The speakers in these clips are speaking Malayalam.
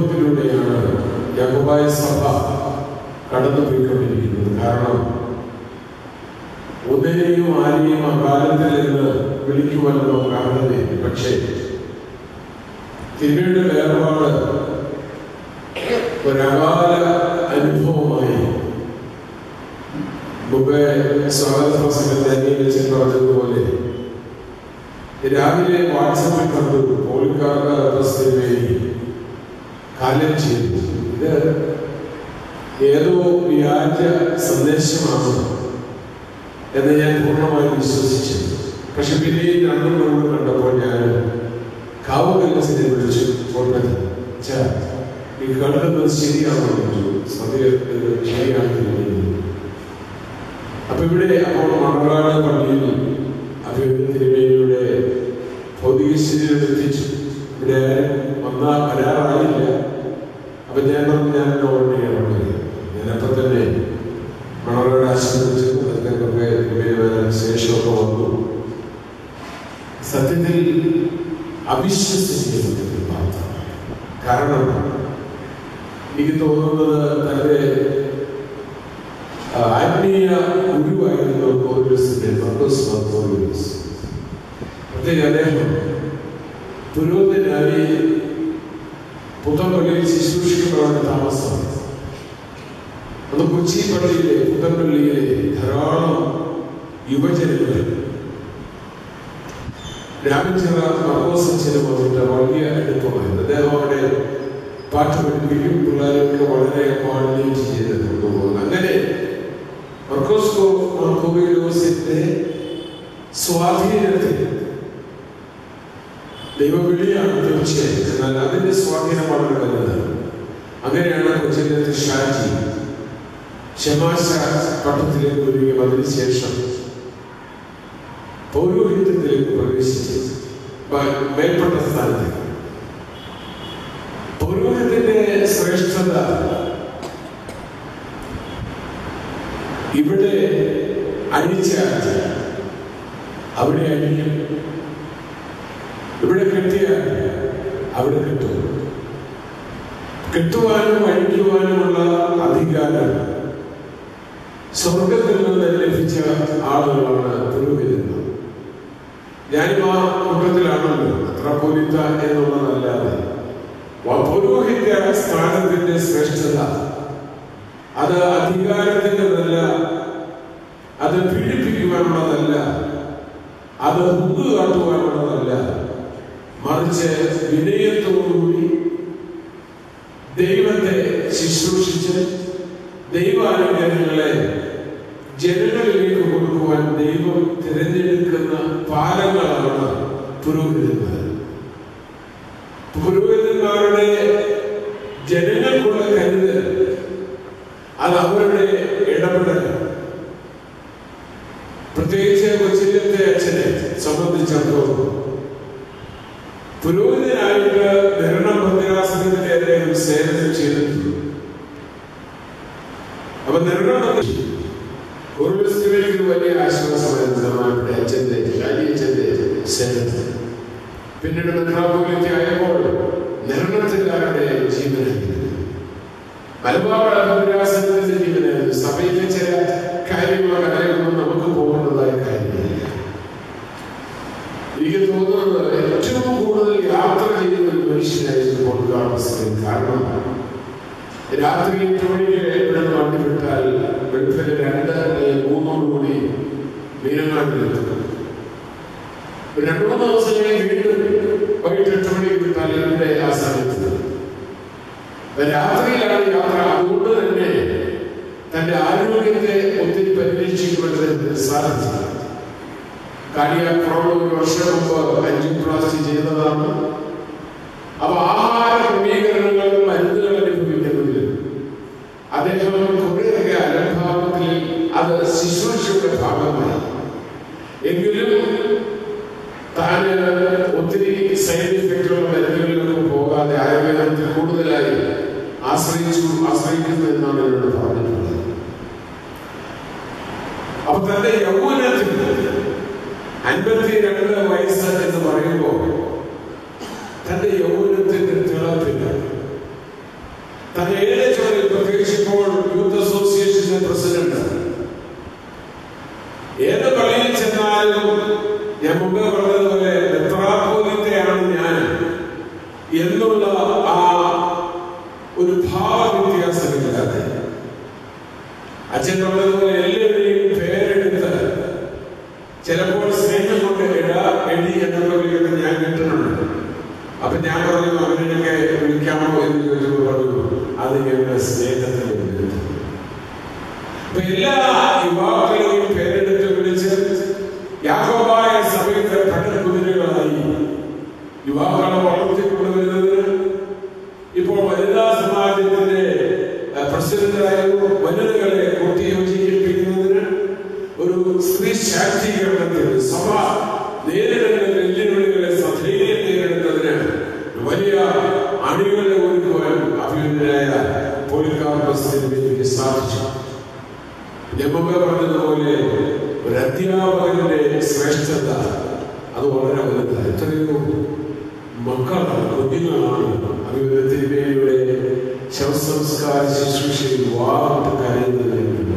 അനുഭവത്തിലൂടെയാണ് യാക്കോബായ സഭ കടന്നുപോയിക്കൊണ്ടിരിക്കുന്നത് കാരണം ഒന്നിനെയും ആരെയും അകാലത്തിൽ എന്ന് വിളിക്കുമല്ലോ കാരണമേ പക്ഷേ തിരുമയുടെ വേർപാട് ഒരകാല അനുഭവമായി മുമ്പേ സ്വാഗത പ്രസംഗത്തെ അംഗീകരിച്ച് പറഞ്ഞതുപോലെ രാവിലെ വാട്സപ്പിൽ കണ്ടു പോളിക്കാർക്ക് അവസ്ഥയുമായി കാലം ചെയ്തു ഇത് ഏതോ വ്യാജ സന്ദേശമാണ് എന്ന് ഞാൻ പൂർണ്ണമായി വിശ്വസിച്ചു പക്ഷെ പിന്നെയും രണ്ടും മൂന്നും കണ്ടപ്പോൾ ഞാൻ കാവുകല്ലസിനെ വിളിച്ചു കൊണ്ടത് ഛെ, ഈ കണ്ടത് ശരിയാണോ എന്ന് ചോദിച്ചു. സത്യം ഇത് ശരിയാണെന്ന് തോന്നുന്നു അപ്പൊ ഇവിടെ അപ്പോൾ മണറാട് പള്ളിയിൽ അഭിമന്യ തിരുമേനിയുടെ ഭൗതിക ശരീരം എത്തിച്ചു ഇവിടെ വന്നാ വരാറായില്ല അപ്പൊ ഞാൻ പറഞ്ഞു ഞാൻ ഓർഡർ ചെയ്യാറുണ്ട് ഞാനപ്പോ തന്നെ മണറാട് ആശീർവദിച്ചു അതൊക്കെ കുറെ തിരുമേനി വരാൻ ശേഷമൊക്കെ വന്നു സത്യത്തിൽ അവിശ്വസനീയമായ ഒരു വാർത്ത കാരണം എനിക്ക് തോന്നുന്നത് തന്റെ ആ, ആത്മീയ ഗുരുവായിരുന്നു പൗലോസിന്റെ പൗലോസ് മാർ പൗലോസ് പ്രത്യേക അദ്ദേഹം പുരോഹിതനായി പുത്തൻപള്ളിയിൽ ശുശ്രൂഷിക്കുമ്പോഴാണ് താമസം അത് കൊച്ചി പള്ളിയിലെ പുത്തൻപള്ളിയിലെ ധാരാളം യുവജനങ്ങൾ രാമചിറ മർക്കോസച്ചന് വന്നിട്ട് വലിയ അടുപ്പമായിരുന്നു അദ്ദേഹം അവിടെ പാട്ട് പഠിപ്പിക്കും പിള്ളേരൊക്കെ വളരെ കോർഡിനേറ്റ് ചെയ്ത് കൊണ്ടുപോകുന്നു അങ്ങനെ മർക്കോസ്കോ മർക്കോവിലോസിന്റെ സ്വാധീനത്തിൽ ദൈവവിളിയാണ് തീർച്ചയായും എന്നാൽ അതിന്റെ സ്വാധീനം വളരെ വലുതാണ് അങ്ങനെയാണ് കൊച്ചിയിലെ ഷാജി ഷമാശ പട്ടത്തിലേക്ക് ഒരുങ്ങി അതിനുശേഷം പൗരോഹിത്യത്തിലേക്ക് പ്രവേശിച്ച് ബ- മേൽപ്പെട്ട സ്ഥാനത്തേക്ക് പൗരോഹിത്യത്തിന്റെ ശ്രേഷ്ഠത ഇവിടെ അഴിച്ച അവിടെ അഴിയും ഇവിടെ കെട്ടിയ അവിടെ കിട്ടും കെട്ടുവാനും അഴിക്കുവാനുമുള്ള അധികാരം സ്വർഗത്തിൽ നിന്ന് ലഭിച്ച ആളുകളാണ് പുരോഹിതന്മാർ ഞാനും ആ കൂട്ടത്തിലാണല്ലോ മെത്രാപ്പോലിത്ത എന്നുള്ളതല്ലാതെ വ- പൗരോഹിത്യ സ്ഥാനത്തിന്റെ ശ്രേഷ്ഠത അത് അധികാരത്തിൻ്റെതല്ല അത് പീഡിപ്പിക്കുവാനുള്ളതല്ല അത് മുമ്പ് കാട്ടുവാനുള്ളതല്ല മറിച്ച് വിനയത്തോടുകൂടി ദൈവത്തെ ശുശ്രൂഷിച്ച് ദൈവാനുഗ്രഹങ്ങളെ ജനങ്ങളിലേക്ക് കൊടുക്കുവാൻ ദൈവം തിരഞ്ഞെടുക്കുന്ന പാലങ്ങളാണ് പുരോഹിതന്മാർ പുരോഹിതന്മാരുടെ ജനങ്ങൾക്കുള്ള കരുതൽ അത് അവരുടെ ഇടപെടൽ പ്രത്യേകിച്ച് കൊച്ചിലത്തെ അച്ഛനെ സംബന്ധിച്ചിടത്തോളം പുരോഹിതനായിട്ട് ഭരണം ഭദ്രാസനത്തിന്റെ അദ്ദേഹം സേവനം ചെയ്തിട്ടുണ്ട് അപ്പൊ നിർണയം പൂർവ്വസ്ഥിതിക്ക് വലിയ ആശ്വാസമായിരുന്നു നമ്മുടെ അച്ഛന്റെ ഷാജി അച്ഛന്റെ സേവനം പിന്നീട് മെത്രാപോലിറ്റി ആയപ്പോൾ നിർണയത്തിലാരുടെ ജീവനായിരുന്നു മലബാർ ഭദ്രാസനത്തിന്റെ ജീവനായിരുന്നു സഭയിലെ ചില കാര്യങ്ങളൊക്കെ അറിയുമ്പോൾ നമുക്ക് പോകേണ്ടതായ കാര്യമില്ല എനിക്ക് തോന്നുന്നത് ഏറ്റവും കൂടുതൽ യാത്ര ചെയ്യുന്ന ഒരു മനുഷ്യനായിരുന്നു പൊടുകാമസ്കരൻ കാരണം രാത്രി എട്ട് മണിക്ക് ഇവിടെ നിന്ന് വണ്ടി വിട്ടാൽ വെളുപ്പിന് രണ്ട് അല്ലെങ്കിൽ മൂന്നോട് കൂടി മീനങ്ങാട്ടിലെത്തും ഒരു രണ്ടു മൂന്ന് ദിവസം കഴിഞ്ഞ് വീണ്ടും വൈകിട്ട് എട്ട് മണിക്ക് വിട്ടാൽ ഇവിടെ ആ സമയത്ത് അപ്പൊ രാത്രിയിലാണ് യാത്ര അതുകൊണ്ട് തന്നെ തന്റെ ആരോഗ്യത്തെ ഒത്തിരി പരിരക്ഷിക്കുവാൻ സാധിച്ചു കാർഡിയാക് പ്രോബ്ലം ഒരു വർഷം മുമ്പ് ആൻജിയോപ്ലാസ്റ്റി ചെയ്തതാണ് അപ്പൊ ആഹാര ക്രമീകരണങ്ങൾ മരുന്നുകൾ അനുഭവിക്കുന്നതിൽ അദ്ദേഹം കുറേയൊക്കെ അലംഭാവത്തിൽ അത് ശുശ്രൂഷയുടെ ഭാഗമായി എങ്കിലും താൻ ഒത്തിരി സൈഡ് ഇഫക്റ്റുള്ള മരുന്നുകളിലൊന്നും പോകാതെ ആയുർവേദത്തിൽ കൂടുതലായി ആശ്രയിച്ചു ആശ്രയിക്കുന്നു എന്നാണ് എന്നോട് പറഞ്ഞിട്ടുള്ളത് അപ്പൊ തന്റെ യൗവനത്തിൽ അൻപത്തി രണ്ട് വയസ്സ് എന്ന് പറയുമ്പോൾ തന്റെ യൗവനത്തിന്റെ തിളപ്പില്ല തന്റെ ഏഴ് ചുവടിൽ പ്രത്യേകിച്ച് ഇപ്പോൾ യൂത്ത് അസോസിയേഷന്റെ പ്രസിഡന്റ് ഏത് പള്ളിയിൽ ചെന്നാലും ഞാൻ മുമ്പ് പറഞ്ഞതുപോലെ മെത്രാപോലിത്തയാണ് ഞാൻ എന്നുള്ള ആ ഒരു ഭാവവ്യത്യാസമില്ലാതെ അച്ഛൻ പറഞ്ഞതുപോലെ എല്ലാവരെയും പേരെടുത്ത് ചിലപ്പോൾ സ്നേഹം കൊണ്ട് എടാ എടി എന്നൊക്കെ വിളിക്കുന്നത് ഞാൻ കേട്ടിട്ടുണ്ട് അപ്പൊ ഞാൻ പറഞ്ഞു അവരെയൊക്കെ വിളിക്കാമോ എന്ന് ചോദിച്ചപ്പോൾ പറഞ്ഞു അത് ഞങ്ങളുടെ സ്നേഹത്തിന് വിരുദ്ധം അപ്പൊ എല്ലാ യുവാക്കളെയും പേരെടുത്ത് വിളിച്ച് യാക്കോബായ സഭയുടെ പടക്കുതിരകളായി യുവാക്കളെ വളർത്തിക്കൊണ്ടുവരുന്നതിന് ഇപ്പോൾ വനിതാ സമാജത്തിന്റെ അഹ്, പ്രസിഡന്റായിരുന്നു വനിതകളെ കൂട്ടിയോജിപ്പിക്കുന്നതിന് ഒരു സ്ത്രീ ശാക്തീകരണത്തിന് സഭ നേരിടുന്ന വെല്ലുവിളികളെ സധൈര്യം നേരിടുന്നതിന് വലിയ അണികളെ ഒരുക്കുവാൻ അഭിനന്ദനായ പോളികാർപ്പസിന് എനിക്ക് സാധിച്ചു ഞമ്മക്ക് പറഞ്ഞതുപോലെ ഒരു അധ്യാപകന്റെ ശ്രേഷ്ഠത അത് വളരെ വലുതാണ് എത്രയോ മക്കളാണ് കുഞ്ഞുങ്ങളാണ് അഭിമുഖത്തിന്മേലൂടെ ശവസംസ്കാര ശുശ്രൂഷയിൽ വാർത്ത കരയുന്നത്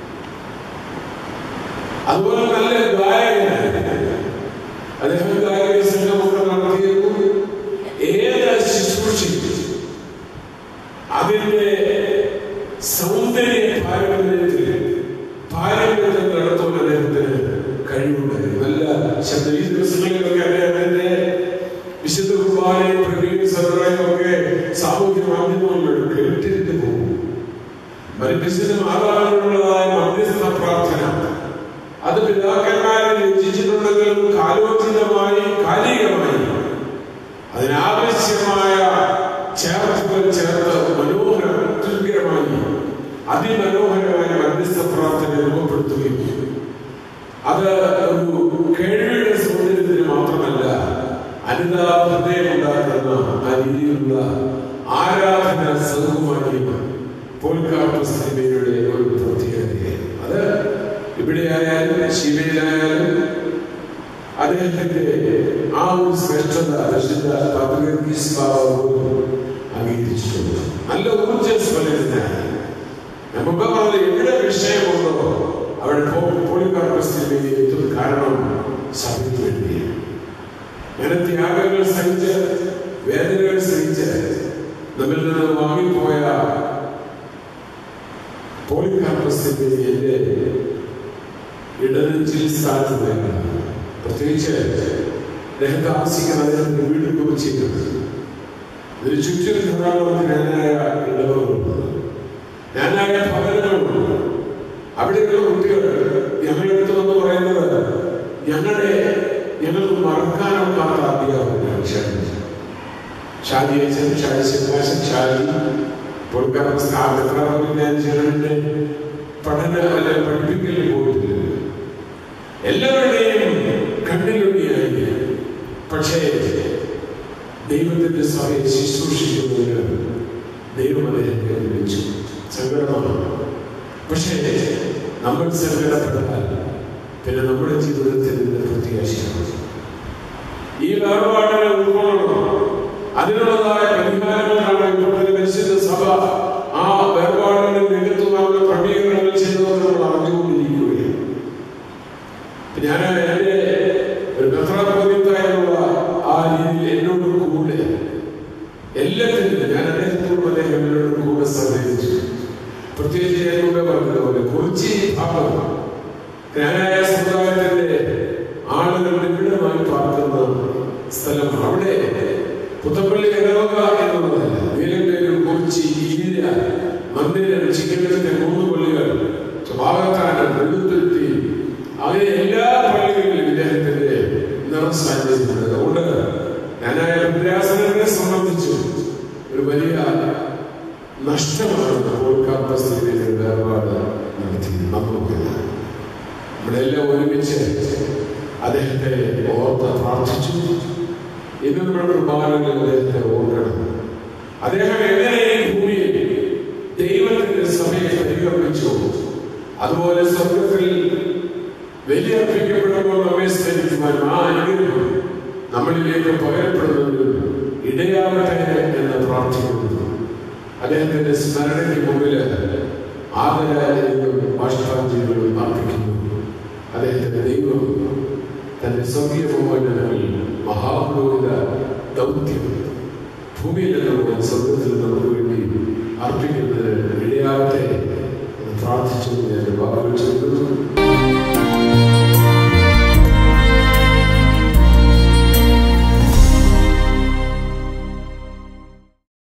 അതുപോലെ നല്ല ഗായകനാണ് അദ്ദേഹം ഗായക സംഘമൊക്കെ നടത്തിയപ്പോൾ ഏത് ശുശ്രൂഷയും അതിന്റെ സൗന്ദര്യ പാരമ്പര്യത്തിൽ പാരമ്പര്യത്തിൽ നടത്തുവാൻ അദ്ദേഹത്തിന് കഴിവുണ്ടായിരുന്നു നല്ല ശബ്ദം ഈ ദിവസങ്ങളിലൊക്കെ അദ്ദേഹത്തിന്റെ വിശുദ്ധ കുർബാനയും പ്രവീണ സർവയും ഒക്കെ സാമൂഹ്യ മാധ്യമങ്ങളിലൂടെ കേട്ടിട്ട് പോകും മരിപ്പിച്ചത് മാതാവിനുള്ളതായ മധ്യസ്ഥ പ്രാർത്ഥന അത് പിതാക്കന്മാരെ രചിച്ചിട്ടുണ്ടെങ്കിലും കാലോചിതമായി കാലികമായി അതിനാവശ്യമായ ചേർത്തുകൾ ചേർത്ത് മനോഹര അത്യുഗ്രമായി അതിമനോഹരമായ മധ്യസ്ഥ പ്രാർത്ഥന രൂപപ്പെടുത്തുകയും അത് ഒരു കേൾവിയുടെ സൗന്ദര്യത്തിന് മാത്രമല്ല അനുതാപ ഹൃദയം ഉണ്ടാക്കുന്ന ആ രീതിയിലുള്ള ആരാധന സൗഖ്യമാക്കി പോൽക്കാപ്പുസ്തകയുടെ ഒരു പ്രത്യേകതയായിരുന്നു അത് ഇവിടെയായാലും ശിവയിലായാലും അദ്ദേഹത്തിന്റെ ആ ഒരു ശ്രേഷ്ഠത വിശുദ്ധ പത്രീസ് ബാബു അംഗീകരിച്ചിട്ടുണ്ട് നല്ല ഊർജ്ജസ്വലനായി നമുക്ക് പറഞ്ഞത് എവിടെ വിഷയമുണ്ടോ അവിടെ പോളികാർപ്പസ്റ്റിലേക്ക് എത്തും കാരണം സഭയ്ക്ക് വേണ്ടിയാണ് അങ്ങനെ ത്യാഗങ്ങൾ സഹിച്ച് വേദനകൾ സഹിച്ച് നമ്മിൽ നിന്ന് വാങ്ങിപ്പോയ പോളികാർപ്പസ്റ്റിന്റെ എന്റെ ഇടനെഞ്ചിൽ സ്ഥാനത്ത് പ്രത്യേകിച്ച് അദ്ദേഹം താമസിക്കുന്ന അദ്ദേഹത്തിന്റെ വീട് കുറിച്ചിട്ടുണ്ട് ഇതിന് ചുറ്റും ധാരാളം ഞാനായ ഇടവകളുണ്ട് ഞാനായ ഭവനങ്ങളുണ്ട് അവിടെയുള്ള കുട്ടികൾ ഞങ്ങളുടെ അടുത്ത് വന്ന് പറയുന്നത് ഞങ്ങളുടെ ഞങ്ങൾക്ക് മറക്കാനൊക്കാത്ത അധ്യാപകനാണ് ഷാജി ഷാജി അച്ഛൻ ഷാജി ശിവാശൻ ഷാജി കൊടുക്കാൻ സ്ഥാപനത്തിൽ ഞാൻ ചെറുതിന്റെ പഠന അല്ലെ പഠിപ്പിക്കലിൽ പോയിട്ടില്ല എല്ലാവരുടെയും കണ്ണിലൊടിയായി പക്ഷേ ദൈവത്തിന്റെ സഭയെ ശുശ്രൂഷിക്കുന്നതിന് ദൈവം അദ്ദേഹത്തെ വിളിച്ചു സങ്കടമാണ് പക്ഷേ നമ്മൾ സങ്കടപ്പെട്ടാൽ പിന്നെ നമ്മുടെ ജീവിതത്തിൽ നിന്ന് പ്രത്യാശയാണ് ഈ വേർപാടിനെ ഉൾക്കൊള്ളണം അതിനുള്ളതായ പരിഹാരങ്ങളാണ് ഇപ്പോഴത്തെ പരിശുദ്ധ സഭ ആ വേർപാടുകളെ നികത്തുവാനുള്ള ക്രമീകരണങ്ങൾ ചെയ്തതെന്ന് നമ്മൾ അറിഞ്ഞുകൊണ്ടിരിക്കുകയാണ് ഞാൻ എൻ്റെ ഒരു മെത്രാപോലിത്തായുള്ള ആ രീതിയിൽ എന്നോട് കൂടെ എല്ലാത്തിനും ഞാൻ അദ്ദേഹത്തോടും അദ്ദേഹം എന്നോട് കൂടെ സഹകരിച്ചു പ്രത്യേകിച്ച് ഞാൻ മുമ്പേ പറഞ്ഞതുപോലെ കൊച്ചി ഭാഗം ജ്ഞാനായ സമുദായത്തിന്റെ ആളുകൾ വിപുലമായി പാർക്കുന്ന സ്ഥലം അവിടെ പുത്തപ്പള്ളി ഇടവക എന്നുള്ളതല്ല നീലമ്പേരും കൊച്ചി ഈര മന്ദിരം ചിക്കനത്തെ മൂന്ന് പള്ളികൾ ഭാഗത്താനം വെളുത്തുരുത്തി അങ്ങനെ എല്ലാ പള്ളികളിലും ഇദ്ദേഹത്തിന്റെ നിറസാന്നിധ്യമുണ്ട് അതുകൊണ്ട് ഞാനായ വിദ്യാസനത്തെ സംബന്ധിച്ചു ഒരു വലിയ നഷ്ടമാണ് കോൽക്കാപ്പസ്ഥിതിയിലെ വേർപാട് നടത്തി നമുക്കില്ല നമ്മളെല്ലാം ഒരുമിച്ച് അദ്ദേഹത്തെ ഓർത്ത് പ്രാർത്ഥിച്ചു ഇന്ന് നമ്മുടെ കുർബാനകളിൽ അദ്ദേഹത്തെ ഓർക്കണം അദ്ദേഹം എങ്ങനെ ഈ ഭൂമിയിൽ ദൈവത്തിന്റെ സഭയെ പരിഗണിച്ചു അതുപോലെ സ്വർഗത്തിൽ വലിയ അർപ്പിക്കപ്പെടുമ്പോൾ നമ്മെ സ്മരിക്കുവാനും ആ അനുഗ്രഹം നമ്മളിലേക്ക് പകരപ്പെടുന്നതിന് ഇടയാവട്ടെ എന്ന് പ്രാർത്ഥിക്കുന്നു അദ്ദേഹത്തിന്റെ സ്മരണയ്ക്ക് മുമ്പിൽ ആദരാഞ്ജലികളും ബാഷ്പാഞ്ജലികളും അർപ്പിക്കുന്നു അദ്ദേഹത്തിന്റെ ദൈവം തന്റെ സ്വർഗീയ മോഹനങ്ങളിൽ മഹാപുരോഹിത ദൗത്യം ഭൂമിയിൽ നിന്നും സ്വർഗത്തിൽ നമുക്ക് വേണ്ടി അർപ്പിക്കുന്നതിന് ഇടയാകട്ടെ എന്ന് പ്രാർത്ഥിച്ചു ഞാൻ വാക്കുകൾ ചൊല്ലുന്നു